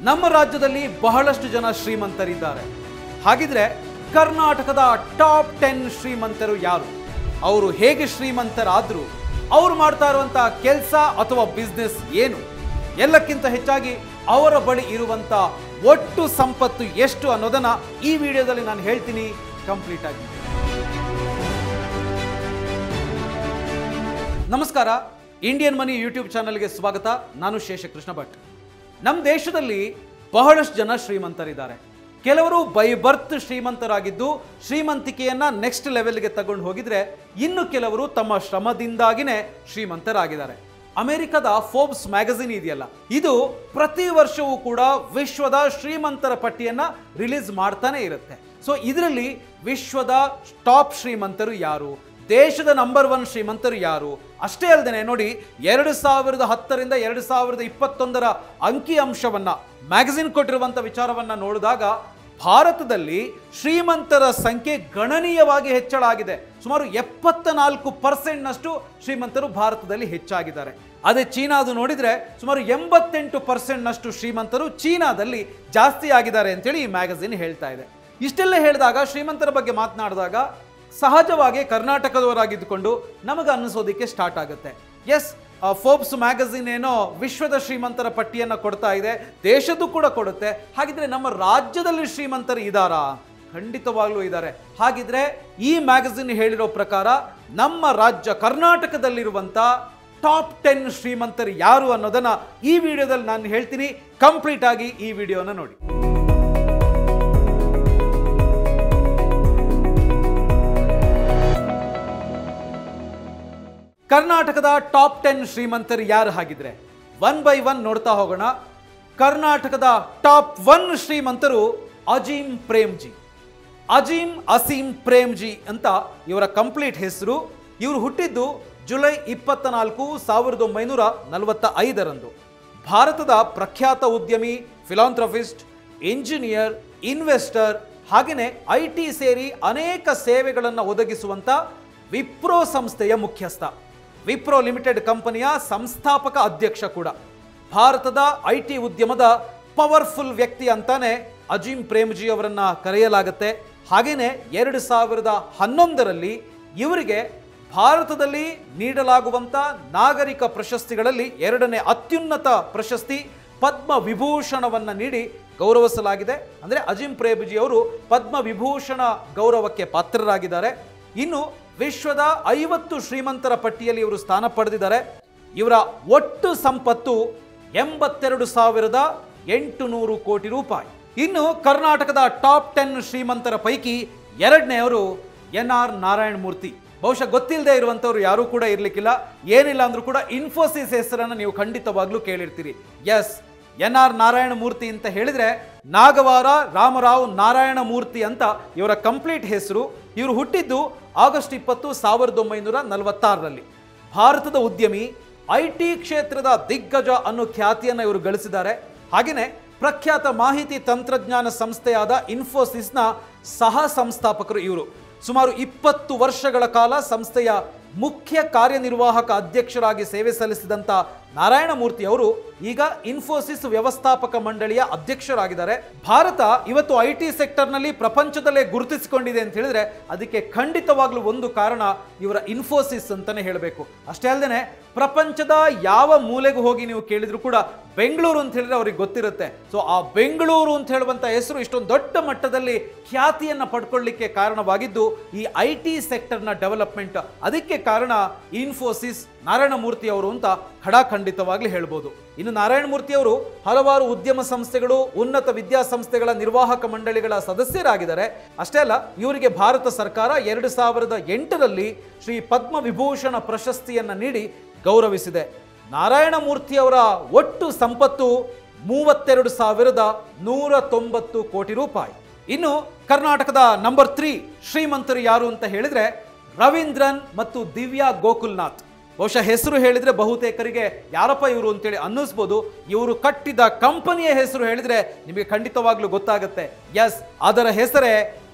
ನಮ್ಮ ರಾಜ್ಯದಲ್ಲಿ ಬಹಳಷ್ಟು ಜನ ಶ್ರೀಮಂತರಿದ್ದಾರೆ ಹಾಗಿದ್ರೆ ಕರ್ನಾಟಕದ ಟಾಪ್ ಟೆನ್ ಶ್ರೀಮಂತರು ಯಾರು ಅವರು ಹೇಗೆ ಶ್ರೀಮಂತರಾದ್ರು ಅವ್ರು ಮಾಡ್ತಾ ಇರುವಂತ ಕೆಲಸ ಅಥವಾ ಬಿಸ್ನೆಸ್ ಏನು ಎಲ್ಲಕ್ಕಿಂತ ಹೆಚ್ಚಾಗಿ ಅವರ ಬಳಿ ಇರುವಂತ ಒಟ್ಟು ಸಂಪತ್ತು ಎಷ್ಟು ಅನ್ನೋದನ್ನ ಈ ವಿಡಿಯೋದಲ್ಲಿ ನಾನು ಹೇಳ್ತೀನಿ ಕಂಪ್ಲೀಟ್ ಆಗಿ ನಮಸ್ಕಾರ ಇಂಡಿಯನ್ ಮನಿ ಯೂಟ್ಯೂಬ್ ಚಾನಲ್ಗೆ ಸ್ವಾಗತ ನಾನು ಶೇಷಕೃಷ್ಣ ಭಟ್ ನಮ್ಮ ದೇಶದಲ್ಲಿ ಬಹಳಷ್ಟು ಜನ ಶ್ರೀಮಂತರಿದ್ದಾರೆ ಕೆಲವರು ಬೈ ಬರ್ತ್ ಶ್ರೀಮಂತರಾಗಿದ್ದು ಶ್ರೀಮಂತಿಕೆಯನ್ನ ನೆಕ್ಸ್ಟ್ ಲೆವೆಲ್ಗೆ ತಗೊಂಡು ಹೋಗಿದ್ರೆ ಇನ್ನು ಕೆಲವರು ತಮ್ಮ ಶ್ರಮದಿಂದಾಗಿನೇ ಶ್ರೀಮಂತರಾಗಿದ್ದಾರೆ ಅಮೆರಿಕದ ಫೋರ್ಬ್ಸ್ ಮ್ಯಾಗಝಿನ್ ಇದೆಯಲ್ಲ ಇದು ಪ್ರತಿ ವರ್ಷವೂ ಕೂಡ ವಿಶ್ವದ ಶ್ರೀಮಂತರ ಪಟ್ಟಿಯನ್ನ ರಿಲೀಸ್ ಮಾಡ್ತಾನೆ ಇರುತ್ತೆ ಸೊ ಇದರಲ್ಲಿ ವಿಶ್ವದ ಟಾಪ್ ಶ್ರೀಮಂತರು ಯಾರು ದೇಶದ ನಂಬರ್ ಒನ್ ಶ್ರೀಮಂತರು ಯಾರು ಅಷ್ಟೇ ಅಲ್ಲದೆ ನೋಡಿ ಎರಡು ಸಾವಿರದ ಹತ್ತರಿಂದ ಎರಡು ಸಾವಿರದ ಇಪ್ಪತ್ತೊಂದರ ಅಂಕಿ ಅಂಶವನ್ನ ಮ್ಯಾಗಝಿನ್ ಕೊಟ್ಟಿರುವಂತ ವಿಚಾರವನ್ನ ನೋಡಿದಾಗ ಭಾರತದಲ್ಲಿ ಶ್ರೀಮಂತರ ಸಂಖ್ಯೆ ಗಣನೀಯವಾಗಿ ಹೆಚ್ಚಳ ಆಗಿದೆ ಸುಮಾರು ಎಪ್ಪತ್ತ ನಾಲ್ಕು ಪರ್ಸೆಂಟ್ನಷ್ಟು ಶ್ರೀಮಂತರು ಭಾರತದಲ್ಲಿ ಹೆಚ್ಚಾಗಿದ್ದಾರೆ ಅದೇ ಚೀನಾದು ನೋಡಿದ್ರೆ ಸುಮಾರು ಎಂಬತ್ತೆಂಟು ಪರ್ಸೆಂಟ್ನಷ್ಟು ಶ್ರೀಮಂತರು ಚೀನಾದಲ್ಲಿ ಜಾಸ್ತಿ ಆಗಿದ್ದಾರೆ ಅಂತೇಳಿ ಈ ಮ್ಯಾಗಝಿನ್ ಹೇಳ್ತಾ ಇದೆ ಇಷ್ಟೆಲ್ಲ ಹೇಳಿದಾಗ ಶ್ರೀಮಂತರ ಬಗ್ಗೆ ಮಾತನಾಡಿದಾಗ ಸಹಜವಾಗಿ ಕರ್ನಾಟಕದವರಾಗಿದ್ದುಕೊಂಡು ನಮಗೆ ಅನ್ನಿಸೋದಕ್ಕೆ ಸ್ಟಾರ್ಟ್ ಆಗುತ್ತೆ ಎಸ್ ಫೋರ್ಬ್ಸ್ ಮ್ಯಾಗಝಿನ್ ಏನೋ ವಿಶ್ವದ ಶ್ರೀಮಂತರ ಪಟ್ಟಿಯನ್ನ ಕೊಡ್ತಾ ಇದೆ ದೇಶದ್ದು ಕೂಡ ಕೊಡುತ್ತೆ ಹಾಗಿದ್ರೆ ನಮ್ಮ ರಾಜ್ಯದಲ್ಲಿ ಶ್ರೀಮಂತರು ಇದ್ದಾರಾ ಖಂಡಿತವಾಗ್ಲೂ ಇದ್ದಾರೆ ಹಾಗಿದ್ರೆ ಈ ಮ್ಯಾಗಝಿನ್ ಹೇಳಿರೋ ಪ್ರಕಾರ ನಮ್ಮ ರಾಜ್ಯ ಕರ್ನಾಟಕದಲ್ಲಿರುವಂತ ಟಾಪ್ ಟೆನ್ ಶ್ರೀಮಂತರು ಯಾರು ಅನ್ನೋದನ್ನ ಈ ವಿಡಿಯೋದಲ್ಲಿ ನಾನು ಹೇಳ್ತೀನಿ ಕಂಪ್ಲೀಟ್ ಆಗಿ ಈ ವಿಡಿಯೋನ ನೋಡಿ ಕರ್ನಾಟಕದ ಟಾಪ್ ಟೆನ್ ಶ್ರೀಮಂತರು ಯಾರು ಹಾಗಿದ್ರೆ ಒನ್ ಬೈ ಒನ್ ನೋಡ್ತಾ ಹೋಗೋಣ ಕರ್ನಾಟಕದ ಟಾಪ್ ಒನ್ ಶ್ರೀಮಂತರು ಅಜೀಂ ಪ್ರೇಮ್ಜಿ ಅಜೀಂ ಅಸೀಂ ಪ್ರೇಮ್ಜಿ ಅಂತ ಇವರ ಕಂಪ್ಲೀಟ್ ಹೆಸರು ಇವರು ಹುಟ್ಟಿದ್ದು ಜುಲೈ ಇಪ್ಪತ್ತ ನಾಲ್ಕು ಸಾವಿರದ ಒಂಬೈನೂರ ನಲವತ್ತ ಐದರಂದು ಭಾರತದ ಪ್ರಖ್ಯಾತ ಉದ್ಯಮಿ ಫಿಲಾಂಥ್ರಫಿಸ್ಟ್ ಇಂಜಿನಿಯರ್ ಇನ್ವೆಸ್ಟರ್ ಹಾಗೆಯೇ ಐ ಟಿ ಸೇರಿ ಅನೇಕ ಸೇವೆಗಳನ್ನು ಒದಗಿಸುವಂತ ವಿಪ್ರೋ ಸಂಸ್ಥೆಯ ಮುಖ್ಯಸ್ಥ ವಿಪ್ರೋ ಲಿಮಿಟೆಡ್ ಕಂಪನಿಯ ಸಂಸ್ಥಾಪಕ ಅಧ್ಯಕ್ಷ ಕೂಡ ಭಾರತದ ಐ ಟಿ ಉದ್ಯಮದ ಪವರ್ಫುಲ್ ವ್ಯಕ್ತಿ ಅಂತಾನೆ ಅಜೀಂ ಪ್ರೇಮ್ಜಿ ಅವರನ್ನ ಕರೆಯಲಾಗುತ್ತೆ ಹಾಗೇನೆ ಎರಡು ಸಾವಿರದ ಹನ್ನೊಂದರಲ್ಲಿ ಇವರಿಗೆ ಭಾರತದಲ್ಲಿ ನೀಡಲಾಗುವಂತ ನಾಗರಿಕ ಪ್ರಶಸ್ತಿಗಳಲ್ಲಿ ಎರಡನೇ ಅತ್ಯುನ್ನತ ಪ್ರಶಸ್ತಿ ಪದ್ಮ ವಿಭೂಷಣವನ್ನ ನೀಡಿ ಗೌರವಿಸಲಾಗಿದೆ ಅಂದ್ರೆ ಅಜಿಂ ಪ್ರೇಮ್ಜಿ ಅವರು ಪದ್ಮ ವಿಭೂಷಣ ಗೌರವಕ್ಕೆ ಪಾತ್ರರಾಗಿದ್ದಾರೆ ಇನ್ನು ವಿಶ್ವದ ಐವತ್ತು ಶ್ರೀಮಂತರ ಪಟ್ಟಿಯಲ್ಲಿ ಇವರು ಸ್ಥಾನ ಪಡೆದಿದ್ದಾರೆ ಇವರ ಒಟ್ಟು ಸಂಪತ್ತು ಎಂಬತ್ತೆರಡು ಸಾವಿರದ ಎಂಟು ನೂರು ಕೋಟಿ ರೂಪಾಯಿ ಇನ್ನು ಕರ್ನಾಟಕದ ಟಾಪ್ ಟೆನ್ ಶ್ರೀಮಂತರ ಪೈಕಿ ಎರಡನೆಯವರು ಎನ್ ಆರ್ ನಾರಾಯಣ ಮೂರ್ತಿ ಬಹುಶಃ ಗೊತ್ತಿಲ್ಲದೆ ಇರುವಂಥವ್ರು ಯಾರೂ ಕೂಡ ಇರ್ಲಿಕ್ಕಿಲ್ಲ ಏನಿಲ್ಲ ಅಂದ್ರೂ ಕೂಡ ಇನ್ಫೋಸಿಸ್ ಹೆಸರನ್ನು ನೀವು ಖಂಡಿತವಾಗ್ಲೂ ಕೇಳಿರ್ತೀರಿ S N R Narayana Murthy ಅಂತ ಹೇಳಿದ್ರೆ ನಾಗವಾರ ರಾಮರಾವ್ ನಾರಾಯಣ ಮೂರ್ತಿ ಅಂತ ಇವರ ಕಂಪ್ಲೀಟ್ ಹೆಸರು ಇವರು ಹುಟ್ಟಿದ್ದು ಆಗಸ್ಟ್ ಇಪ್ಪತ್ತು ಸಾವಿರದ ಒಂಬೈನೂರ ನಲವತ್ತಾರರಲ್ಲಿ ಭಾರತದ ಉದ್ಯಮಿ ಐ ಟಿ ಕ್ಷೇತ್ರದ ದಿಗ್ಗಜ ಅನ್ನೋ ಖ್ಯಾತಿಯನ್ನು ಇವರು ಗಳಿಸಿದ್ದಾರೆ ಹಾಗೆಯೇ ಪ್ರಖ್ಯಾತ ಮಾಹಿತಿ ತಂತ್ರಜ್ಞಾನ ಸಂಸ್ಥೆಯಾದ ಇನ್ಫೋಸಿಸ್ನ ಸಹ ಸಂಸ್ಥಾಪಕರು ಇವರು ಸುಮಾರು ಇಪ್ಪತ್ತು ವರ್ಷಗಳ ಕಾಲ ಸಂಸ್ಥೆಯ ಮುಖ್ಯ ಕಾರ್ಯನಿರ್ವಾಹಕ ಅಧ್ಯಕ್ಷರಾಗಿ ಸೇವೆ ಸಲ್ಲಿಸಿದಂಥ ನಾರಾಯಣ ಮೂರ್ತಿ ಅವರು ಈಗ ಇನ್ಫೋಸಿಸ್ ವ್ಯವಸ್ಥಾಪಕ ಮಂಡಳಿಯ ಅಧ್ಯಕ್ಷರಾಗಿದ್ದಾರೆ ಭಾರತ ಇವತ್ತು ಐ ಟಿ ಸೆಕ್ಟರ್ನಲ್ಲಿ ಪ್ರಪಂಚದಲ್ಲೇ ಗುರುತಿಸಿಕೊಂಡಿದೆ ಅಂತ ಹೇಳಿದ್ರೆ ಅದಕ್ಕೆ ಖಂಡಿತವಾಗ್ಲೂ ಒಂದು ಕಾರಣ ಇವರ ಇನ್ಫೋಸಿಸ್ ಅಂತಾನೆ ಹೇಳಬೇಕು ಅಷ್ಟೇ ಅಲ್ಲದೆ ಪ್ರಪಂಚದ ಯಾವ ಮೂಲೆಗೂ ಹೋಗಿ ನೀವು ಕೇಳಿದ್ರು ಕೂಡ ಬೆಂಗಳೂರು ಅಂತ ಹೇಳಿದ್ರೆ ಅವ್ರಿಗೆ ಗೊತ್ತಿರುತ್ತೆ ಸೊ ಆ ಬೆಂಗಳೂರು ಅಂತ ಹೇಳುವಂತ ಹೆಸರು ಇಷ್ಟೊಂದು ದೊಡ್ಡ ಮಟ್ಟದಲ್ಲಿ ಖ್ಯಾತಿಯನ್ನ ಪಡ್ಕೊಳ್ಳಿಕ್ಕೆ ಕಾರಣವಾಗಿದ್ದು ಈ ಐ ಟಿ ಸೆಕ್ಟರ್ನ ಡೆವಲಪ್ಮೆಂಟ್ ಅದಕ್ಕೆ ಕಾರಣ ಇನ್ಫೋಸಿಸ್ ನಾರಾಯಣ ಮೂರ್ತಿ ಅವರು ಅಂತ ಖಡಾಖಂಡಿತವಾಗ್ಲಿ ಹೇಳ್ಬೋದು ಇನ್ನು ನಾರಾಯಣ ಮೂರ್ತಿ ಅವರು ಹಲವಾರು ಉದ್ಯಮ ಸಂಸ್ಥೆಗಳು ಉನ್ನತ ವಿದ್ಯಾಸಂಸ್ಥೆಗಳ ನಿರ್ವಾಹಕ ಮಂಡಳಿಗಳ ಸದಸ್ಯರಾಗಿದ್ದಾರೆ ಅಷ್ಟೇ ಅಲ್ಲ ಇವರಿಗೆ ಭಾರತ ಸರ್ಕಾರ ಎರಡು ಸಾವಿರದ ಎಂಟರಲ್ಲಿ ಶ್ರೀ ಪದ್ಮ ವಿಭೂಷಣ ಪ್ರಶಸ್ತಿಯನ್ನ ನೀಡಿ ಗೌರವಿಸಿದೆ ನಾರಾಯಣ ಮೂರ್ತಿ ಅವರ ಒಟ್ಟು ಸಂಪತ್ತು ಮೂವತ್ತೆರಡು ಸಾವಿರದ ನೂರ ತೊಂಬತ್ತು ಕೋಟಿ ರೂಪಾಯಿ ಇನ್ನು ಕರ್ನಾಟಕದ ನಂಬರ್ ತ್ರೀ ಶ್ರೀಮಂತರು ಯಾರು ಅಂತ ಹೇಳಿದ್ರೆ ರವೀಂದ್ರನ್ ಮತ್ತು ದಿವ್ಯಾ ಗೋಕುಲ್ನಾಥ್ ಬಹುಶಃ ಹೆಸರು ಹೇಳಿದ್ರೆ ಬಹುತೇಕರಿಗೆ ಯಾರಪ್ಪ ಇವರು ಅಂತೇಳಿ ಅನ್ನಿಸ್ಬೋದು ಇವರು ಕಟ್ಟಿದ ಕಂಪನಿಯ ಹೆಸರು ಹೇಳಿದ್ರೆ ನಿಮಗೆ ಖಂಡಿತವಾಗ್ಲೂ ಗೊತ್ತಾಗುತ್ತೆ ಎಸ್ ಅದರ ಹೆಸರೇ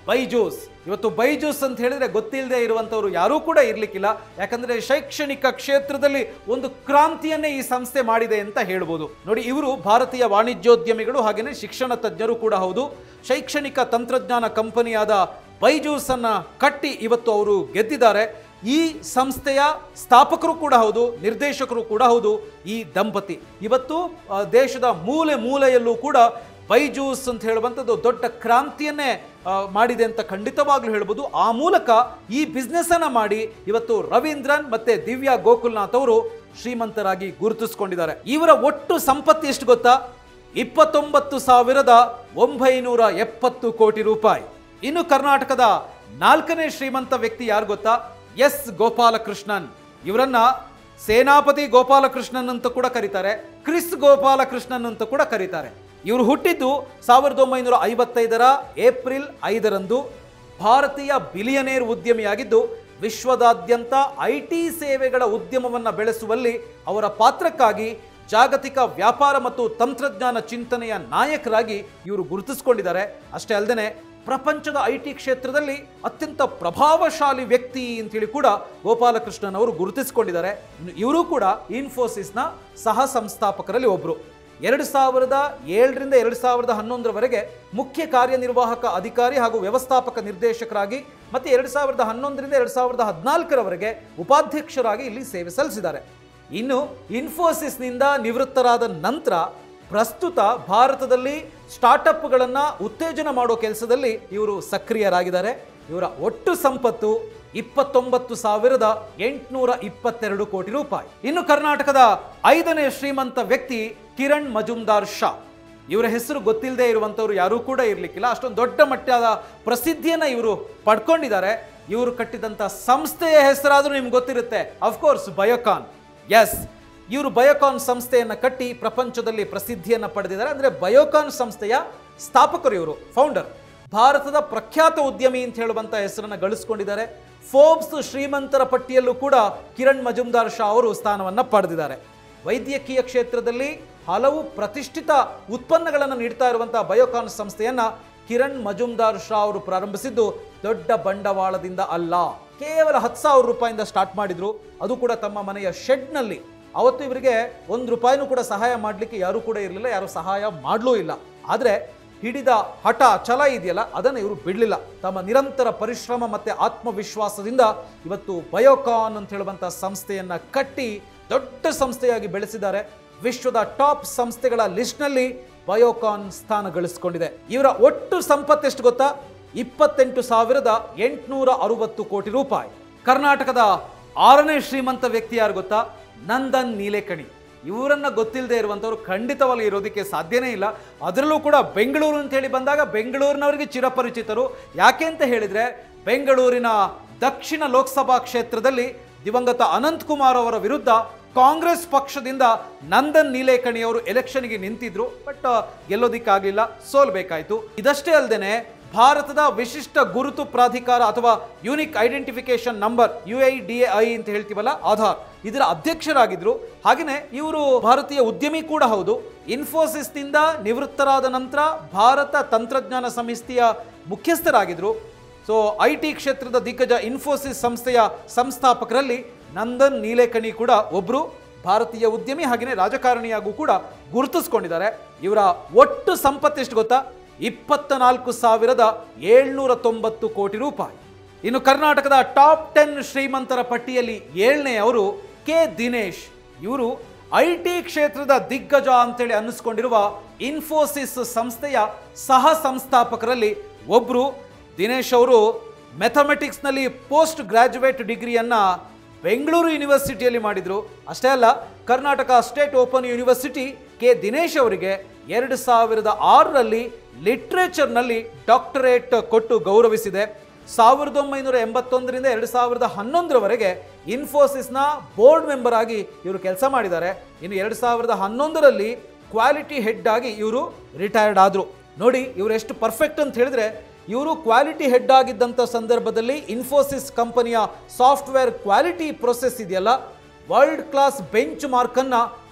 ಬೈಜೂಸ್ ಇವತ್ತು ಬೈಜೂಸ್ ಅಂತ ಹೇಳಿದ್ರೆ ಗೊತ್ತಿಲ್ಲದೆ ಇರುವಂಥವ್ರು ಯಾರೂ ಕೂಡ ಇರ್ಲಿಕ್ಕಿಲ್ಲ ಯಾಕಂದ್ರೆ ಶೈಕ್ಷಣಿಕ ಕ್ಷೇತ್ರದಲ್ಲಿ ಒಂದು ಕ್ರಾಂತಿಯನ್ನೇ ಈ ಸಂಸ್ಥೆ ಮಾಡಿದೆ ಅಂತ ಹೇಳ್ಬೋದು ನೋಡಿ ಇವರು ಭಾರತೀಯ ವಾಣಿಜ್ಯೋದ್ಯಮಿಗಳು ಹಾಗೆಯೇ ಶಿಕ್ಷಣ ತಜ್ಞರು ಕೂಡ ಹೌದು ಶೈಕ್ಷಣಿಕ ತಂತ್ರಜ್ಞಾನ ಕಂಪನಿಯಾದ ಬೈಜೂಸ್ ಅನ್ನ ಕಟ್ಟಿ ಇವತ್ತು ಅವರು ಗೆದ್ದಿದ್ದಾರೆ ಈ ಸಂಸ್ಥೆಯ ಸ್ಥಾಪಕರು ಕೂಡ ಹೌದು ನಿರ್ದೇಶಕರು ಕೂಡ ಹೌದು ಈ ದಂಪತಿ ಇವತ್ತು ಆ, ದೇಶದ ಮೂಲೆ ಮೂಲೆಯಲ್ಲೂ ಕೂಡ ಬೈಜೂಸ್ ಅಂತ ಹೇಳುವಂಥದ್ದು ದೊಡ್ಡ ಕ್ರಾಂತಿಯನ್ನೇ ಆ, ಮಾಡಿದೆ ಅಂತ ಖಂಡಿತವಾಗ್ಲೂ ಹೇಳ್ಬೋದು ಆ ಮೂಲಕ ಈ ಬಿಸ್ನೆಸ್ ಅನ್ನ ಮಾಡಿ ಇವತ್ತು ರವೀಂದ್ರನ್ ಮತ್ತೆ ದಿವ್ಯಾ ಗೋಕುಲ್ನಾಥ್ ಅವರು ಶ್ರೀಮಂತರಾಗಿ ಗುರುತಿಸ್ಕೊಂಡಿದ್ದಾರೆ ಇವರ ಒಟ್ಟು ಸಂಪತ್ತು ಎಷ್ಟು ಗೊತ್ತಾ ಇಪ್ಪತ್ತೊಂಬತ್ತು ಸಾವಿರದ ಒಂಬೈನೂರ ಎಪ್ಪತ್ತು ಕೋಟಿ ರೂಪಾಯಿ ಇನ್ನು ಕರ್ನಾಟಕದ ನಾಲ್ಕನೇ ಶ್ರೀಮಂತ ವ್ಯಕ್ತಿ ಯಾರು ಗೊತ್ತಾ ಎಸ್ ಗೋಪಾಲಕೃಷ್ಣನ್ ಇವರನ್ನ ಸೇನಾಪತಿ ಗೋಪಾಲಕೃಷ್ಣನ್ ಅಂತ ಕೂಡ ಕರೀತಾರೆ ಕ್ರಿಸ್ ಗೋಪಾಲಕೃಷ್ಣನ್ ಅಂತ ಕೂಡ ಕರೀತಾರೆ ಇವರು ಹುಟ್ಟಿದ್ದು ಸಾವಿರದ ಒಂಬೈನೂರ ಐವತ್ತೈದರ ಏಪ್ರಿಲ್ ಐದರಂದು ಭಾರತೀಯ ಬಿಲಿಯನೇರ್ ಉದ್ಯಮಿಯಾಗಿದ್ದು ವಿಶ್ವದಾದ್ಯಂತ ಐ ಟಿ ಸೇವೆಗಳ ಉದ್ಯಮವನ್ನು ಬೆಳೆಸುವಲ್ಲಿ ಅವರ ಪಾತ್ರಕ್ಕಾಗಿ ಜಾಗತಿಕ ವ್ಯಾಪಾರ ಮತ್ತು ತಂತ್ರಜ್ಞಾನ ಚಿಂತನೆಯ ನಾಯಕರಾಗಿ ಇವರು ಗುರುತಿಸಿಕೊಂಡಿದ್ದಾರೆ ಅಷ್ಟೇ ಅಲ್ಲದೆ ಪ್ರಪಂಚದ ಐ ಟಿ ಕ್ಷೇತ್ರದಲ್ಲಿ ಅತ್ಯಂತ ಪ್ರಭಾವಶಾಲಿ ವ್ಯಕ್ತಿ ಅಂತೇಳಿ ಕೂಡ ಗೋಪಾಲಕೃಷ್ಣನ್ ಅವರು ಗುರುತಿಸಿಕೊಂಡಿದ್ದಾರೆ ಇನ್ನು ಇವರು ಕೂಡ ಇನ್ಫೋಸಿಸ್ನ ಸಹ ಸಂಸ್ಥಾಪಕರಲ್ಲಿ ಒಬ್ಬರು ಎರಡು ಸಾವಿರದ ಏಳರಿಂದ ಎರಡು ಸಾವಿರದ ಹನ್ನೊಂದರವರೆಗೆ ಮುಖ್ಯ ಕಾರ್ಯನಿರ್ವಾಹಕ ಅಧಿಕಾರಿ ಹಾಗೂ ವ್ಯವಸ್ಥಾಪಕ ನಿರ್ದೇಶಕರಾಗಿ ಮತ್ತೆ ಎರಡು ಸಾವಿರದ ಹನ್ನೊಂದರಿಂದ ಎರಡು ಸಾವಿರದ ಹದಿನಾಲ್ಕರವರೆಗೆ ಉಪಾಧ್ಯಕ್ಷರಾಗಿ ಇಲ್ಲಿ ಸೇವೆ ಸಲ್ಲಿಸಿದ್ದಾರೆ ಇನ್ನು ಇನ್ಫೋಸಿಸ್ನಿಂದ ನಿವೃತ್ತರಾದ ನಂತರ ಪ್ರಸ್ತುತ ಭಾರತದಲ್ಲಿ ಸ್ಟಾರ್ಟಪ್ಗಳನ್ನು ಉತ್ತೇಜನ ಮಾಡೋ ಕೆಲಸದಲ್ಲಿ ಇವರು ಸಕ್ರಿಯರಾಗಿದ್ದಾರೆ ಇವರ ಒಟ್ಟು ಸಂಪತ್ತು ಇಪ್ಪತ್ತೊಂಬತ್ತು ಸಾವಿರದ ಎಂಟುನೂರ ಇಪ್ಪತ್ತೆರಡು ಕೋಟಿ ರೂಪಾಯಿ ಇನ್ನು ಕರ್ನಾಟಕದ ಐದನೇ ಶ್ರೀಮಂತ ವ್ಯಕ್ತಿ ಕಿರಣ್ ಮಜುಮ್ದಾರ್ ಶಾ ಇವರ ಹೆಸರು ಗೊತ್ತಿಲ್ಲದೆ ಇರುವಂಥವ್ರು ಯಾರೂ ಕೂಡ ಇರಲಿಕ್ಕಿಲ್ಲ ಅಷ್ಟೊಂದು ದೊಡ್ಡ ಮಟ್ಟದ ಪ್ರಸಿದ್ಧಿಯನ್ನು ಇವರು ಪಡ್ಕೊಂಡಿದ್ದಾರೆ ಇವರು ಕಟ್ಟಿದಂಥ ಸಂಸ್ಥೆಯ ಹೆಸರಾದರೂ ನಿಮ್ಗೆ ಗೊತ್ತಿರುತ್ತೆ ಅಫ್ಕೋರ್ಸ್ ಬಯೋಕಾನ್ ಎಸ್ ಇವರು ಬಯೋಕಾನ್ ಸಂಸ್ಥೆಯನ್ನು ಕಟ್ಟಿ ಪ್ರಪಂಚದಲ್ಲಿ ಪ್ರಸಿದ್ಧಿಯನ್ನು ಪಡೆದಿದ್ದಾರೆ ಅಂದರೆ ಬಯೋಕಾನ್ ಸಂಸ್ಥೆಯ ಸ್ಥಾಪಕರು ಇವರು ಫೌಂಡರ್ ಭಾರತದ ಪ್ರಖ್ಯಾತ ಉದ್ಯಮಿ ಅಂತ ಹೇಳುವಂಥ ಹೆಸರನ್ನು ಗಳಿಸ್ಕೊಂಡಿದ್ದಾರೆ ಫೋರ್ಬ್ಸ್ ಶ್ರೀಮಂತರ ಪಟ್ಟಿಯಲ್ಲೂ ಕೂಡ ಕಿರಣ್ ಮಜುಮ್ದಾರ್ ಶಾ ಅವರು ಸ್ಥಾನವನ್ನು ಪಡೆದಿದ್ದಾರೆ ವೈದ್ಯಕೀಯ ಕ್ಷೇತ್ರದಲ್ಲಿ ಹಲವು ಪ್ರತಿಷ್ಠಿತ ಉತ್ಪನ್ನಗಳನ್ನು ನೀಡ್ತಾ ಇರುವಂತಹ ಬಯೋಕಾನ್ ಸಂಸ್ಥೆಯನ್ನ ಕಿರಣ್ ಮಜುಮ್ದಾರ್ ಶಾ ಅವರು ಪ್ರಾರಂಭಿಸಿದ್ದು ದೊಡ್ಡ ಬಂಡವಾಳದಿಂದ ಅಲ್ಲ ಕೇವಲ ಹತ್ತು ಸಾವಿರ ರೂಪಾಯಿಂದ ಸ್ಟಾರ್ಟ್ ಮಾಡಿದ್ರು ಅದು ಕೂಡ ತಮ್ಮ ಮನೆಯ ಶೆಡ್ನಲ್ಲಿ ಅವತ್ತು ಇವರಿಗೆ ಒಂದು ರೂಪಾಯಿನೂ ಕೂಡ ಸಹಾಯ ಮಾಡಲಿಕ್ಕೆ ಯಾರೂ ಕೂಡ ಇರಲಿಲ್ಲ ಯಾರು ಸಹಾಯ ಮಾಡಲೂ ಇಲ್ಲ ಆದರೆ ಹಿಡಿದ ಹಠ ಛಲ ಇದೆಯಲ್ಲ ಅದನ್ನು ಇವರು ಬಿಡಲಿಲ್ಲ ತಮ್ಮ ನಿರಂತರ ಪರಿಶ್ರಮ ಮತ್ತು ಆತ್ಮವಿಶ್ವಾಸದಿಂದ ಇವತ್ತು ಬಯೋಕಾನ್ ಅಂತ ಹೇಳುವಂಥ ಸಂಸ್ಥೆಯನ್ನು ಕಟ್ಟಿ ದೊಡ್ಡ ಸಂಸ್ಥೆಯಾಗಿ ಬೆಳೆಸಿದ್ದಾರೆ ವಿಶ್ವದ ಟಾಪ್ ಸಂಸ್ಥೆಗಳ ಲಿಸ್ಟ್ನಲ್ಲಿ ಬಯೋಕಾನ್ ಸ್ಥಾನ ಗಳಿಸಿಕೊಂಡಿದೆ ಇವರ ಒಟ್ಟು ಸಂಪತ್ತು ಎಷ್ಟು ಗೊತ್ತಾ ಇಪ್ಪತ್ತೆಂಟು ಸಾವಿರದ ಎಂಟುನೂರ ಅರುವತ್ತು ಕೋಟಿ ರೂಪಾಯಿ ಕರ್ನಾಟಕದ ಆರನೇ ಶ್ರೀಮಂತ ವ್ಯಕ್ತಿ ಯಾರು ಗೊತ್ತಾ ನಂದನ್ ನೀಲೇಕಣಿ ಇವರನ್ನ ಗೊತ್ತಿಲ್ಲದೆ ಇರುವಂಥವ್ರು ಖಂಡಿತವಾಗಿ ಇರೋದಕ್ಕೆ ಸಾಧ್ಯನೇ ಇಲ್ಲ ಅದರಲ್ಲೂ ಕೂಡ ಬೆಂಗಳೂರು ಅಂತ ಹೇಳಿ ಬಂದಾಗ ಬೆಂಗಳೂರಿನವರಿಗೆ ಚಿರಪರಿಚಿತರು ಯಾಕೆ ಅಂತ ಹೇಳಿದ್ರೆ ಬೆಂಗಳೂರಿನ ದಕ್ಷಿಣ ಲೋಕಸಭಾ ಕ್ಷೇತ್ರದಲ್ಲಿ ದಿವಂಗತ ಅನಂತ್ ಕುಮಾರ್ ಅವರ ವಿರುದ್ಧ ಕಾಂಗ್ರೆಸ್ ಪಕ್ಷದಿಂದ ನಂದನ್ ನೀಲೇಕಣಿ ಅವರು ಎಲೆಕ್ಷನ್ಗೆ ನಿಂತಿದ್ರು ಬಟ್ ಗೆಲ್ಲೋದಿಕ್ಕಾಗಲಿಲ್ಲ ಸೋಲ್ಬೇಕಾಯ್ತು ಇದಷ್ಟೇ ಅಲ್ಲದೆ ಭಾರತದ ವಿಶಿಷ್ಟ ಗುರುತು ಪ್ರಾಧಿಕಾರ ಅಥವಾ unique identification number U I D A ಅಂತ ಹೇಳ್ತೀವಲ್ಲ ಆಧಾರ್ ಇದರ ಅಧ್ಯಕ್ಷರಾಗಿದ್ರು ಹಾಗೆಯೇ ಇವರು ಭಾರತೀಯ ಉದ್ಯಮಿ ಕೂಡ ಹೌದು ಇನ್ಫೋಸಿಸ್ನಿಂದ ನಿವೃತ್ತರಾದ ನಂತರ ಭಾರತ ತಂತ್ರಜ್ಞಾನ ಸಂಸ್ಥೆಯ ಮುಖ್ಯಸ್ಥರಾಗಿದ್ರು ಸೊ ಐ ಟಿ ಕ್ಷೇತ್ರದ ದಿಗ್ಗಜ ಇನ್ಫೋಸಿಸ್ ಸಂಸ್ಥೆಯ ಸಂಸ್ಥಾಪಕರಲ್ಲಿ ನಂದನ್ ನೀಲೇಕಣಿ ಕೂಡ ಒಬ್ಬರು ಭಾರತೀಯ ಉದ್ಯಮಿ ಹಾಗೆಯೇ ರಾಜಕಾರಣಿಯಾಗೂ ಕೂಡ ಗುರುತಿಸ್ಕೊಂಡಿದ್ದಾರೆ ಇವರ ಒಟ್ಟು ಸಂಪತ್ತು ಎಷ್ಟು ಗೊತ್ತಾ ಇಪ್ಪತ್ತ ನಾಲ್ಕು ಸಾವಿರದ ಏಳ್ನೂರ ತೊಂಬತ್ತು ಕೋಟಿ ರೂಪಾಯಿ ಇನ್ನು ಕರ್ನಾಟಕದ ಟಾಪ್ ಟೆನ್ ಶ್ರೀಮಂತರ ಪಟ್ಟಿಯಲ್ಲಿ ಏಳನೇ ಅವರು ಕೆ ದಿನೇಶ್ ಇವರು ಐ ಟಿ ಕ್ಷೇತ್ರದ ದಿಗ್ಗಜ ಅಂತೇಳಿ ಅನ್ನಿಸ್ಕೊಂಡಿರುವ ಇನ್ಫೋಸಿಸ್ ಸಂಸ್ಥೆಯ ಸಹ ಸಂಸ್ಥಾಪಕರಲ್ಲಿ ಒಬ್ಬರು ದಿನೇಶ್ ಅವರು ಮೆಥಮೆಟಿಕ್ಸ್ನಲ್ಲಿ ಪೋಸ್ಟ್ ಗ್ರಾಜ್ಯುಯೇಟ್ ಡಿಗ್ರಿಯನ್ನು ಬೆಂಗಳೂರು ಯೂನಿವರ್ಸಿಟಿಯಲ್ಲಿ ಮಾಡಿದರು ಅಷ್ಟೇ ಅಲ್ಲ Karnataka state open university K Dinesh ಅವರಿಗೆ ಎರಡು ಸಾವಿರದ ಆರರಲ್ಲಿ ಲಿಟ್ರೇಚರ್ನಲ್ಲಿ ಡಾಕ್ಟರೇಟ್ ಕೊಟ್ಟು ಗೌರವಿಸಿದೆ ಸಾವಿರದ ಒಂಬೈನೂರ ಎಂಬತ್ತೊಂದರಿಂದ ಎರಡು ಸಾವಿರದ ಹನ್ನೊಂದರವರೆಗೆ ಇನ್ಫೋಸಿಸ್ನ ಬೋರ್ಡ್ ಮೆಂಬರ್ ಆಗಿ ಇವರು ಕೆಲಸ ಮಾಡಿದ್ದಾರೆ ಇನ್ನು ಎರಡು ಸಾವಿರದ ಹನ್ನೊಂದರಲ್ಲಿ ಕ್ವಾಲಿಟಿ ಹೆಡ್ ಆಗಿ ಇವರು ರಿಟೈರ್ಡ್ ಆದರು ನೋಡಿ ಇವರು ಎಷ್ಟು ಪರ್ಫೆಕ್ಟ್ ಅಂತ ಹೇಳಿದ್ರೆ ಇವರು ಕ್ವಾಲಿಟಿ ಹೆಡ್ ಆಗಿದ್ದಂಥ ಸಂದರ್ಭದಲ್ಲಿ ಇನ್ಫೋಸಿಸ್ ಕಂಪನಿಯ ಸಾಫ್ಟ್ವೇರ್ ಕ್ವಾಲಿಟಿ ಪ್ರೊಸೆಸ್ ಇದೆಯಲ್ಲ ವರ್ಲ್ಡ್ ಕ್ಲಾಸ್ ಬೆಂಚ್ ಮಾರ್ಕನ್ನು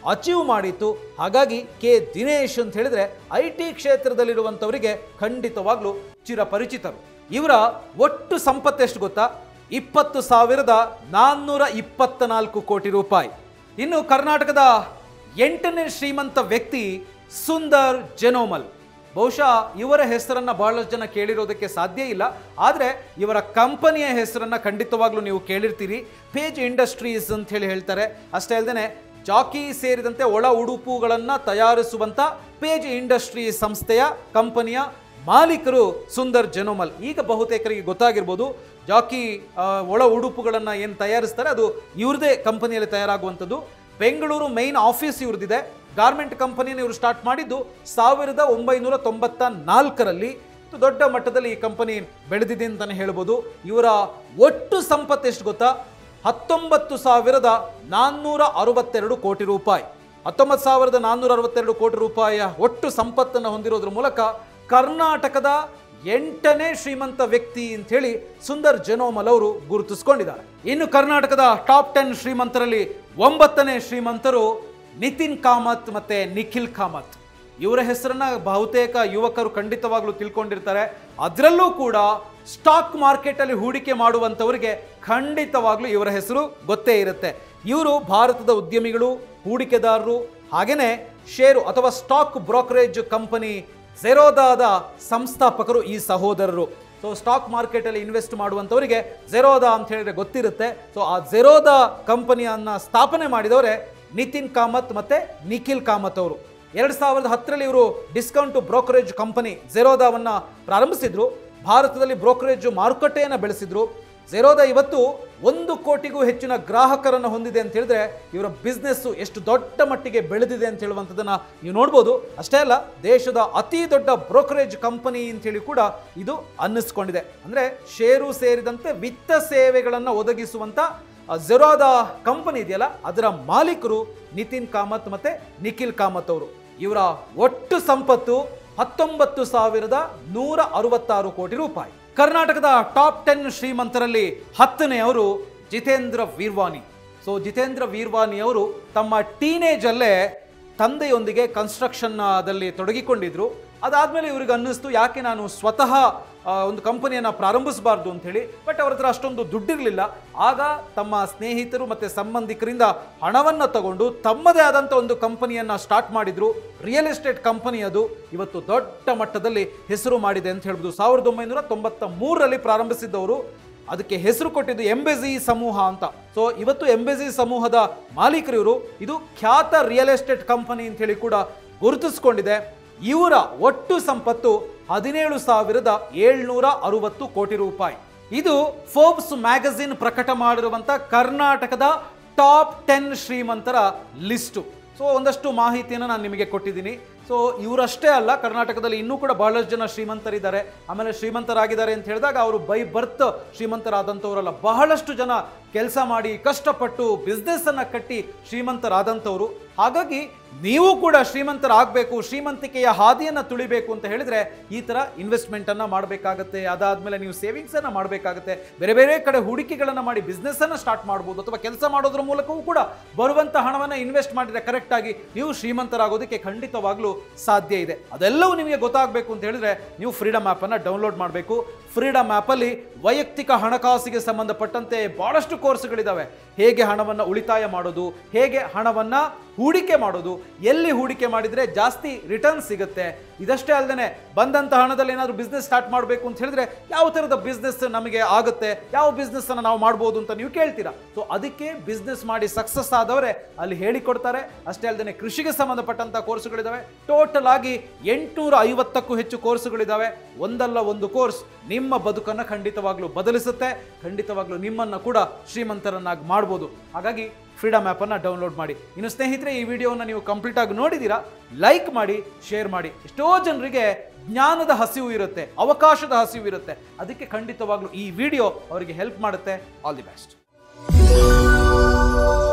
ಅಚೀವ್ ಮಾಡಿತ್ತು ಹಾಗಾಗಿ ಕೆ ದಿನೇಶ್ ಅಂತ ಹೇಳಿದ್ರೆ ಐ ಟಿ ಕ್ಷೇತ್ರದಲ್ಲಿರುವಂಥವರಿಗೆ ಖಂಡಿತವಾಗ್ಲೂ ಚಿರಪರಿಚಿತರು ಇವರ ಒಟ್ಟು ಸಂಪತ್ತೆಷ್ಟು ಗೊತ್ತಾ ಇಪ್ಪತ್ತು ಸಾವಿರದ ನಾನ್ನೂರ ಇಪ್ಪತ್ತ ನಾಲ್ಕು ಕೋಟಿ ರೂಪಾಯಿ ಇನ್ನು ಕರ್ನಾಟಕದ ಎಂಟನೇ ಶ್ರೀಮಂತ ವ್ಯಕ್ತಿ ಸುಂದರ್ ಜೆನೋಮಲ್ ಬಹುಶಃ ಇವರ ಹೆಸರನ್ನ ಬಹಳಷ್ಟು ಜನ ಕೇಳಿರೋದಕ್ಕೆ ಸಾಧ್ಯ ಇಲ್ಲ ಆದರೆ ಇವರ ಕಂಪನಿಯ ಹೆಸರನ್ನ ಖಂಡಿತವಾಗ್ಲೂ ನೀವು ಕೇಳಿರ್ತೀರಿ ಪೇಜ್ ಇಂಡಸ್ಟ್ರೀಸ್ ಅಂತ ಹೇಳಿ ಹೇಳ್ತಾರೆ ಅಷ್ಟೇ ಅಲ್ಲದೆ ಜಾಕಿ ಸೇರಿದಂತೆ ಒಳ ಉಡುಪುಗಳನ್ನು ತಯಾರಿಸುವಂತ ಪೇಜ್ ಇಂಡಸ್ಟ್ರಿ ಸಂಸ್ಥೆಯ ಕಂಪನಿಯ ಮಾಲೀಕರು ಸುಂದರ್ ಜೆನೋಮಲ್ ಈಗ ಬಹುತೇಕರಿಗೆ ಗೊತ್ತಾಗಿರ್ಬೋದು ಜಾಕಿ ಆ, ಒಳ ಉಡುಪುಗಳನ್ನು ಏನು ತಯಾರಿಸ್ತಾರೆ ಅದು ಇವ್ರದೇ ಕಂಪನಿಯಲ್ಲಿ ತಯಾರಾಗುವಂಥದ್ದು ಬೆಂಗಳೂರು ಮೈನ್ ಆಫೀಸ್ ಇವ್ರದ್ದಿದೆ ಗಾರ್ಮೆಂಟ್ ಕಂಪನಿಯನ್ನು ಇವರು ಸ್ಟಾರ್ಟ್ ಮಾಡಿದ್ದು ಸಾವಿರದ ಒಂಬೈನೂರ ತೊಂಬತ್ತ ನಾಲ್ಕರಲ್ಲಿ ಇದು ದೊಡ್ಡ ಮಟ್ಟದಲ್ಲಿ ಈ ಕಂಪನಿ ಬೆಳೆದಿದೆ ಅಂತಲೇ ಹೇಳ್ಬೋದು ಇವರ ಒಟ್ಟು ಸಂಪತ್ತು ಎಷ್ಟು ಗೊತ್ತಾ ಹತ್ತೊಂಬತ್ತು ಸಾವಿರದ ನಾನ್ನೂರ ಅರವತ್ತೆರಡು ಕೋಟಿ ರೂಪಾಯಿ ಹತ್ತೊಂಬತ್ತು ಸಾವಿರದ ನಾನ್ನೂರ ಅರವತ್ತೆರಡು ಕೋಟಿ ರೂಪಾಯಿಯ ಒಟ್ಟು ಸಂಪತ್ತನ್ನು ಹೊಂದಿರೋದ್ರ ಮೂಲಕ ಕರ್ನಾಟಕದ ಎಂಟನೇ ಶ್ರೀಮಂತ ವ್ಯಕ್ತಿ ಅಂತ ಹೇಳಿ ಸುಂದರ್ ಜನೋಮಲ್ ಅವರು ಗುರುತಿಸ್ಕೊಂಡಿದ್ದಾರೆ ಇನ್ನು ಕರ್ನಾಟಕದ ಟಾಪ್ ಟೆನ್ ಶ್ರೀಮಂತರಲ್ಲಿ ಒಂಬತ್ತನೇ ಶ್ರೀಮಂತರು ನಿತಿನ್ ಕಾಮತ್ ಮತ್ತೆ ನಿಖಿಲ್ ಕಾಮತ್ ಇವರ ಹೆಸರನ್ನ ಬಹುತೇಕ ಯುವಕರು ಖಂಡಿತವಾಗ್ಲೂ ತಿಳ್ಕೊಂಡಿರ್ತಾರೆ ಅದರಲ್ಲೂ ಕೂಡ ಸ್ಟಾಕ್ ಮಾರ್ಕೆಟಲ್ಲಿ ಹೂಡಿಕೆ ಮಾಡುವಂಥವರಿಗೆ ಖಂಡಿತವಾಗ್ಲೂ ಇವರ ಹೆಸರು ಗೊತ್ತೇ ಇರುತ್ತೆ ಇವರು ಭಾರತದ ಉದ್ಯಮಿಗಳು ಹೂಡಿಕೆದಾರರು ಹಾಗೆಯೇ ಷೇರು ಅಥವಾ ಸ್ಟಾಕ್ ಬ್ರೋಕರೇಜ್ ಕಂಪನಿ ಝೆರೋದಾದ ಸಂಸ್ಥಾಪಕರು ಈ ಸಹೋದರರು ಸೊ ಸ್ಟಾಕ್ ಮಾರ್ಕೆಟಲ್ಲಿ ಇನ್ವೆಸ್ಟ್ ಮಾಡುವಂಥವರಿಗೆ ಝೆರೋದಾ ಅಂತ ಹೇಳಿದ್ರೆ ಗೊತ್ತಿರುತ್ತೆ ಸೊ ಆ ಝೆರೋದಾ ಕಂಪನಿಯನ್ನ ಸ್ಥಾಪನೆ ಮಾಡಿದವರೇ ನಿತಿನ್ ಕಾಮತ್ ಮತ್ತೆ ನಿಖಿಲ್ ಕಾಮತ್ ಅವರು ಎರಡು ಸಾವಿರದ ಹತ್ತರಲ್ಲಿ ಇವರು ಡಿಸ್ಕೌಂಟ್ ಬ್ರೋಕರೇಜ್ ಕಂಪನಿ ಝೆರೋದಾವನ್ನ ಪ್ರಾರಂಭಿಸಿದ್ರು ಭಾರತದಲ್ಲಿ ಬ್ರೋಕರೇಜ್ ಮಾರುಕಟ್ಟೆಯನ್ನು ಬೆಳೆಸಿದ್ರು ಝೆರೋದಾ ಇವತ್ತು ಒಂದು ಕೋಟಿಗೂ ಹೆಚ್ಚಿನ ಗ್ರಾಹಕರನ್ನು ಹೊಂದಿದೆ ಅಂತ ಹೇಳಿದ್ರೆ ಇವರ ಬಿಸ್ನೆಸ್ ಎಷ್ಟು ದೊಡ್ಡ ಮಟ್ಟಿಗೆ ಬೆಳೆದಿದೆ ಅಂತ ಹೇಳುವಂಥದ್ದನ್ನ ನೀವು ನೋಡ್ಬೋದು ಅಷ್ಟೇ ಅಲ್ಲ ದೇಶದ ಅತಿ ದೊಡ್ಡ ಬ್ರೋಕರೇಜ್ ಕಂಪನಿ ಅಂತೇಳಿ ಕೂಡ ಇದು ಅನ್ನಿಸ್ಕೊಂಡಿದೆ ಅಂದ್ರೆ ಷೇರು ಸೇರಿದಂತೆ ವಿತ್ತ ಸೇವೆಗಳನ್ನು ಒದಗಿಸುವಂತ ಝೆರೋದ ಕಂಪನಿ ಇದೆಯಲ್ಲ ಅದರ ಮಾಲೀಕರು ನಿತಿನ್ ಕಾಮತ್ ಮತ್ತೆ ನಿಖಿಲ್ ಕಾಮತ್ ಅವರು ಇವರ ಒಟ್ಟು ಸಂಪತ್ತು ಹತ್ತೊಂಬತ್ತು ಸಾವಿರದ ನೂರ ಅರವತ್ತಾರು ಕೋಟಿ ರೂಪಾಯಿ ಕರ್ನಾಟಕದ ಟಾಪ್ ಟೆನ್ ಶ್ರೀಮಂತರಲ್ಲಿ ಹತ್ತನೇ ಅವರು ಜಿತೇಂದ್ರ ವೀರ್ವಾನಿ ಸೊ ಜಿತೇಂದ್ರ ವೀರ್ವಾನಿ ಅವರು ತಮ್ಮ ಟೀನೇಜಲ್ಲೇ ತಂದೆಯೊಂದಿಗೆ ಕನ್ಸ್ಟ್ರಕ್ಷನ್ದಲ್ಲಿ ತೊಡಗಿಕೊಂಡಿದ್ರು ಅದಾದಮೇಲೆ ಇವ್ರಿಗೆ ಅನ್ನಿಸ್ತು ಯಾಕೆ ನಾನು ಸ್ವತಃ ಆ, ಒಂದು ಕಂಪನಿಯನ್ನು ಪ್ರಾರಂಭಿಸಬಾರ್ದು ಅಂತ ಹೇಳಿ ಬಟ್ ಅವ್ರ ಹತ್ರ ಅಷ್ಟೊಂದು ದುಡ್ಡಿರಲಿಲ್ಲ ಆಗ ತಮ್ಮ ಸ್ನೇಹಿತರು ಮತ್ತು ಸಂಬಂಧಿಕರಿಂದ ಹಣವನ್ನು ತಗೊಂಡು ತಮ್ಮದೇ ಆದಂಥ ಒಂದು ಕಂಪನಿಯನ್ನು ಸ್ಟಾರ್ಟ್ ಮಾಡಿದ್ರು ರಿಯಲ್ ಎಸ್ಟೇಟ್ ಕಂಪನಿ ಅದು ಇವತ್ತು ದೊಡ್ಡ ಮಟ್ಟದಲ್ಲಿ ಹೆಸರು ಮಾಡಿದೆ ಅಂತ ಹೇಳ್ಬೋದು ಸಾವಿರದ ಒಂಬೈನೂರ ತೊಂಬತ್ತ ಮೂರರಲ್ಲಿ ಪ್ರಾರಂಭಿಸಿದ್ದವರು ಅದಕ್ಕೆ ಹೆಸರು ಕೊಟ್ಟಿದ್ದು ಎಂಬೆಜಿ ಸಮೂಹ ಅಂತ ಸೊ ಇವತ್ತು ಎಂಬೆಜಿ ಸಮೂಹದ ಮಾಲೀಕರು ಇವರು ಇದು ಖ್ಯಾತ ರಿಯಲ್ ಎಸ್ಟೇಟ್ ಕಂಪನಿ ಅಂತ ಹೇಳಿ ಕೂಡ ಗುರುತಿಸ್ಕೊಂಡಿದೆ ಇವರ ಒಟ್ಟು ಸಂಪತ್ತು ಹದಿನೇಳು ಸಾವಿರದ ಏಳ್ನೂರ ಅರವತ್ತು ಕೋಟಿ ರೂಪಾಯಿ ಇದು ಫೋರ್ಬ್ಸ್ ಮ್ಯಾಗಝಿನ್ ಪ್ರಕಟ ಮಾಡಿರುವಂತ ಕರ್ನಾಟಕದ ಟಾಪ್ ಟೆನ್ ಶ್ರೀಮಂತರ ಲಿಸ್ಟು ಸೊ ಒಂದಷ್ಟು ಮಾಹಿತಿಯನ್ನು ನಾನು ನಿಮಗೆ ಕೊಟ್ಟಿದ್ದೀನಿ ಸೊ ಇವರಷ್ಟೇ ಅಲ್ಲ ಕರ್ನಾಟಕದಲ್ಲಿ ಇನ್ನೂ ಕೂಡ ಬಹಳಷ್ಟು ಜನ ಶ್ರೀಮಂತರಿದ್ದಾರೆ ಆಮೇಲೆ ಶ್ರೀಮಂತರಾಗಿದ್ದಾರೆ ಅಂತ ಹೇಳಿದಾಗ ಅವರು ಬೈ ಬರ್ತ್ ಶ್ರೀಮಂತರಾದಂಥವರಲ್ಲ ಬಹಳಷ್ಟು ಜನ ಕೆಲಸ ಮಾಡಿ ಕಷ್ಟಪಟ್ಟು ಬಿಸ್ನೆಸ್ ಅನ್ನ ಕಟ್ಟಿ ಶ್ರೀಮಂತರಾದಂಥವ್ರು ಹಾಗಾಗಿ ನೀವು ಕೂಡ ಶ್ರೀಮಂತರಾಗಬೇಕು ಶ್ರೀಮಂತಿಕೆಯ ಹಾದಿಯನ್ನು ತುಳಿಬೇಕು ಅಂತ ಹೇಳಿದ್ರೆ ಈ ಥರ ಇನ್ವೆಸ್ಟ್ಮೆಂಟ್ ಅನ್ನ ಮಾಡಬೇಕಾಗತ್ತೆ ಅದಾದ್ಮೇಲೆ ನೀವು ಸೇವಿಂಗ್ಸ್ ಅನ್ನ ಮಾಡಬೇಕಾಗತ್ತೆ ಬೇರೆ ಬೇರೆ ಕಡೆ ಹೂಡಿಕೆಗಳನ್ನು ಮಾಡಿ ಬಿಸ್ನೆಸ್ ಅನ್ನ ಸ್ಟಾರ್ಟ್ ಮಾಡ್ಬೋದು ಅಥವಾ ಕೆಲಸ ಮಾಡೋದ್ರ ಮೂಲಕವೂ ಕೂಡ ಬರುವಂತ ಹಣವನ್ನು ಇನ್ವೆಸ್ಟ್ ಮಾಡಿದ್ರೆ ಕರೆಕ್ಟ್ ಆಗಿ ನೀವು ಶ್ರೀಮಂತರಾಗೋದಕ್ಕೆ ಖಂಡಿತವಾಗ್ಲೂ ಸಾಧ್ಯ ಇದೆ ಅದೆಲ್ಲವೂ ನಿಮಗೆ ಗೊತ್ತಾಗಬೇಕು ಅಂತ ಹೇಳಿದ್ರೆ ನೀವು ಫ್ರೀಡಮ್ ಆ್ಯಪನ್ನು ಡೌನ್ಲೋಡ್ ಮಾಡಬೇಕು ಫ್ರೀಡಮ್ ಆ್ಯಪಲ್ಲಿ ವೈಯಕ್ತಿಕ ಹಣಕಾಸಿಗೆ ಸಂಬಂಧಪಟ್ಟಂತೆ ಬಹಳಷ್ಟು ಕೋರ್ಸ್ಗಳಿದ್ದಾವೆ ಹೇಗೆ ಹಣವನ್ನು ಉಳಿತಾಯ ಮಾಡೋದು ಹೇಗೆ ಹಣವನ್ನು ಹೂಡಿಕೆ ಮಾಡೋದು ಎಲ್ಲಿ ಹೂಡಿಕೆ ಮಾಡಿದರೆ ಜಾಸ್ತಿ ರಿಟರ್ನ್ ಸಿಗುತ್ತೆ ಇದಷ್ಟೇ ಅಲ್ಲದೆ ಬಂದಂಥ ಹಣದಲ್ಲಿ ಏನಾದರೂ ಬಿಸ್ನೆಸ್ ಸ್ಟಾರ್ಟ್ ಮಾಡಬೇಕು ಅಂತ ಹೇಳಿದ್ರೆ ಯಾವ ಥರದ ಬಿಸ್ನೆಸ್ ನಮಗೆ ಆಗುತ್ತೆ ಯಾವ ಬಿಸ್ನೆಸ್ ಅನ್ನು ನಾವು ಮಾಡ್ಬೋದು ಅಂತ ನೀವು ಕೇಳ್ತೀರಾ ಸೊ ಅದಕ್ಕೆ ಬಿಸ್ನೆಸ್ ಮಾಡಿ ಸಕ್ಸಸ್ ಆದವರೇ ಅಲ್ಲಿ ಹೇಳಿಕೊಡ್ತಾರೆ ಅಷ್ಟೇ ಅಲ್ಲದೆ ಕೃಷಿಗೆ ಸಂಬಂಧಪಟ್ಟಂಥ ಕೋರ್ಸ್ಗಳಿದ್ದಾವೆ ಟೋಟಲ್ ಆಗಿ ಎಂಟುನೂರ ಐವತ್ತಕ್ಕೂ ಹೆಚ್ಚು ಕೋರ್ಸ್ಗಳಿದ್ದಾವೆ ಒಂದಲ್ಲ ಒಂದು ಕೋರ್ಸ್ ನಿಮ್ಮ ಬದುಕನ್ನು ಖಂಡಿತವಾಗ್ಲೂ ಬದಲಿಸುತ್ತೆ ಖಂಡಿತವಾಗ್ಲೂ ನಿಮ್ಮನ್ನು ಕೂಡ ಶ್ರೀಮಂತರನ್ನಾಗಿ ಮಾಡ್ಬೋದು ಹಾಗಾಗಿ ಫ್ರೀಡಮ್ ಆ್ಯಪನ್ನು ಡೌನ್ಲೋಡ್ ಮಾಡಿ ಇನ್ನು ಸ್ನೇಹಿತರೆ ಈ ವಿಡಿಯೋನ ನೀವು ಕಂಪ್ಲೀಟ್ ಆಗಿ ನೋಡಿದ್ದೀರಾ ಲೈಕ್ ಮಾಡಿ ಶೇರ್ ಮಾಡಿ ಎಷ್ಟೋ ಜನರಿಗೆ ಜ್ಞಾನದ ಹಸಿವು ಇರುತ್ತೆ ಅವಕಾಶದ ಹಸಿವು ಇರುತ್ತೆ ಅದಕ್ಕೆ ಖಂಡಿತವಾಗ್ಲೂ ಈ ವಿಡಿಯೋ ಅವರಿಗೆ ಹೆಲ್ಪ್ ಮಾಡುತ್ತೆ ಆಲ್ ದಿ ಬೆಸ್ಟ್